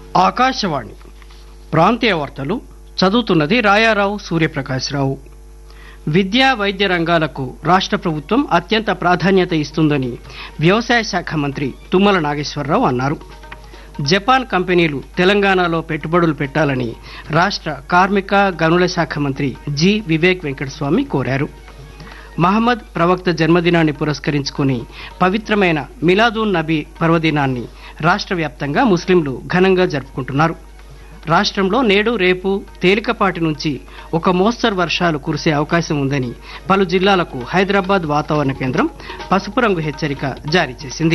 ఆకాశవాణి ప్రాంతీయ వార్తలు చదువుతున్నది రాయారావు సూర్యప్రకాశ్రావు విద్యా వైద్య రంగాలకు రాష్ట్ర ప్రభుత్వం అత్యంత ప్రాధాన్యత ఇస్తుందని వ్యవసాయ శాఖ మంత్రి తుమ్మల నాగేశ్వరరావు అన్నారు జపాన్ కంపెనీలు తెలంగాణలో పెట్టుబడులు పెట్టాలని రాష్ట్ర కార్మిక గనుల శాఖ మంత్రి జి వివేక్ వెంకటస్వామి కోరారు మహమ్మద్ ప్రవక్త జన్మదినాన్ని పురస్కరించుకుని పవిత్రమైన మిలాదూన్ నబీ పర్వదినాన్ని రాష్ట్ర వ్యాప్తంగా ముస్లింలు ఘనంగా జరుపుకుంటున్నారు రాష్ట్రంలో నేడు రేపు తేలికపాటి నుంచి ఒక మోస్తరు వర్షాలు కురిసే అవకాశం ఉందని పలు జిల్లాలకు హైదరాబాద్ వాతావరణ కేంద్రం పసుపు రంగు హెచ్చరిక జారీ చేసింది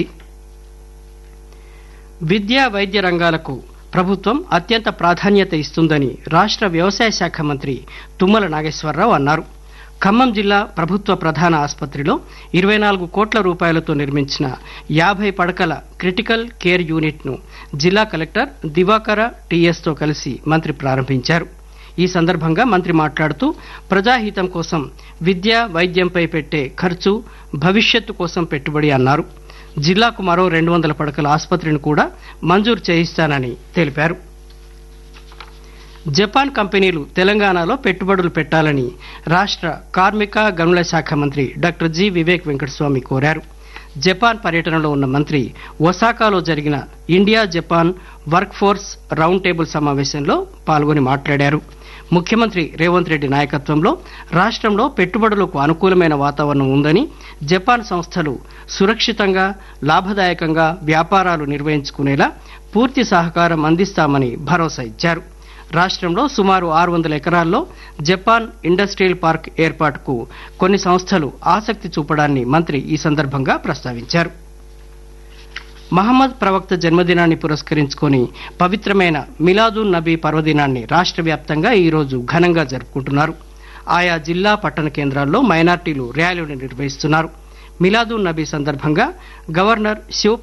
విద్యా వైద్య రంగాలకు ప్రభుత్వం అత్యంత ప్రాధాన్యత ఇస్తుందని రాష్ట్ర వ్యవసాయ శాఖ మంత్రి తుమ్మల నాగేశ్వరరావు అన్నారు ఖమ్మం జిల్లా ప్రభుత్వ ప్రధాన ఆసుపత్రిలో ఇరవై నాలుగు కోట్ల రూపాయలతో నిర్మించిన యాభై పడకల క్రిటికల్ కేర్ యూనిట్ ను జిల్లా కలెక్టర్ దివాకర టీఎస్ తో కలిసి మంత్రి ప్రారంభించారు ఈ సందర్భంగా మంత్రి మాట్లాడుతూ ప్రజాహితం కోసం విద్య వైద్యంపై పెట్టే ఖర్చు భవిష్యత్తు కోసం పెట్టుబడి అన్నారు జిల్లాకు మరో రెండు వందల పడకల ఆసుపత్రిని కూడా మంజూరు చేయిస్తానని తెలిపారు జపాన్ కంపెనీలు తెలంగాణలో పెట్టుబడులు పెట్టాలని రాష్ట్ర కార్మిక గనుల శాఖ మంత్రి డాక్టర్ జి వివేక్ వెంకటస్వామి కోరారు జపాన్ పర్యటనలో ఉన్న మంత్రి ఒసాకాలో జరిగిన India Japan work force round table సమావేశంలో పాల్గొని మాట్లాడారు ముఖ్యమంత్రి రేవంత్ రెడ్డి నాయకత్వంలో రాష్ట్రంలో పెట్టుబడులకు అనుకూలమైన వాతావరణం ఉందని జపాన్ సంస్థలు సురక్షితంగా లాభదాయకంగా వ్యాపారాలు నిర్వహించుకునేలా పూర్తి సహకారం అందిస్తామని భరోసా ఇచ్చారు రాష్ట్రంలో సుమారు ఆరు వందల ఎకరాల్లో జపాన్ ఇండస్ట్రియల్ పార్క్ ఏర్పాటుకు కొన్ని సంస్థలు ఆసక్తి చూపడాన్ని మంత్రి ఈ సందర్భంగా ప్రస్తావించారు మహమ్మద్ ప్రవక్త జన్మదినాన్ని పురస్కరించుకొని పవిత్రమైన మిలాదూన్ నబీ పర్వదినాన్ని రాష్ట్ర వ్యాప్తంగా ఈరోజు ఘనంగా జరుపుకుంటున్నారు ఆయా జిల్లా పట్టణ కేంద్రాల్లో మైనార్టీలు ర్యాలీలు నిర్వహిస్తున్నారు మిలాదూన్ నబీ సందర్భంగా గవర్నర్ శివ్